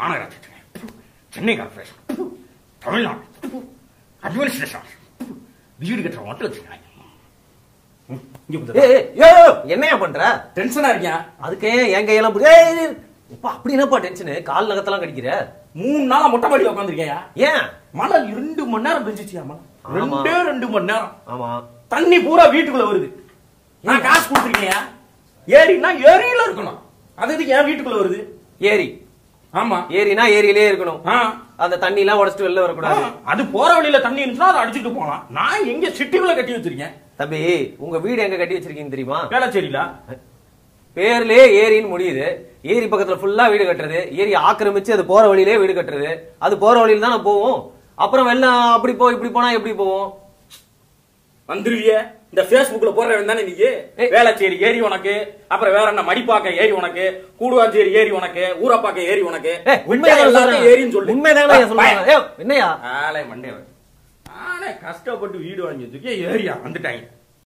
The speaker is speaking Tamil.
மாநகராட்சி சென்னை கார்பரேஷன் தமிழ்நாடு அட்மினிஸ்ட்ரேஷன் வீடு கட்டுற மட்டும் வச்சுருக்காங்க இங்க ஏய், கொஞ்சம் ஏய், யோ, யோ, என்னையா பண்ற டென்ஷனா இருக்கியா அதுக்கு ஏன் என் கையெல்லாம் புடி- ஏய், ஏய், ஏய், இப்ப அப்படி என்னப்பா டென்ஷனு கால் நகத்தெல்லாம் கடிக்கிற மூணு நாளா மொட்டை மாடியில் உட்காந்துருக்கியா ஏன் மழை ரெண்டு மணி நேரம் பெஞ்சிச்சியா மழை ஆமா. ரெண்டே ரெண்டு மணி நேரம் ஆமா தண்ணி பூரா வீட்டுக்குள்ள வருது நான் காசு கொடுத்துருக்கேன் ஏரின்னா ஏரியில இருக்கணும் அது எதுக்கு என் வீட்டுக்குள்ள வருது ஏரி ஆமா ஏரினா ஏரியிலே இருக்கணும் ஆ. அந்த தண்ணி எல்லாம் உடச்சிட்டு வெளில ஆ, வரக்கூடாது அது போற வழியில தண்ணி இருந்துச்சுன்னா அதை அடிச்சுட்டு போலாம் நான் எங்க சிட்டிக்குள்ள கட்டி வச்சிருக்கேன் தம்பி உங்க வீடு எங்க கட்டி வச்சிருக்கீங்க தெரியுமா வேளச்சேரியில பேர்லயே ஏரின்னு முடியுது ஏரி பக்கத்துல ஃபுல்லா வீடு கட்டுறது ஏரி ஆக்கிரமிச்சு அது போற வழியிலே வீடு கட்டுறது அது போற வழியில தான் போவோம் அப்புறம் வெள்ளம் அப்படி போ இப்படி போனா எப்படி போவோம் வந்துருவிய இந்த Facebookல போடுறவன் தானே நீங்க ஏய். வேளச்சேரி ஏரி உனக்கு அப்புறம் வேற என்ன மடிப்பாக்க ஏரி உனக்கு கூடுவாஞ்சேரி ஏரி உனக்கு ஊரப்பாக்க ஏரி உனக்கு ஏய், விட்டா உண்மைதானே எல்லாத்தையும் சொல்றேன். ஏரின்னு சொல்லு உண்மைதானே பா, சொல்றாங்க பா. ஏய், என்னையா ஆளே மண்டே நானே கஷ்டப்பட்டு வீடு வாங்கி வச்சிருக்கேன் ஏரியா வந்துட்டாங்க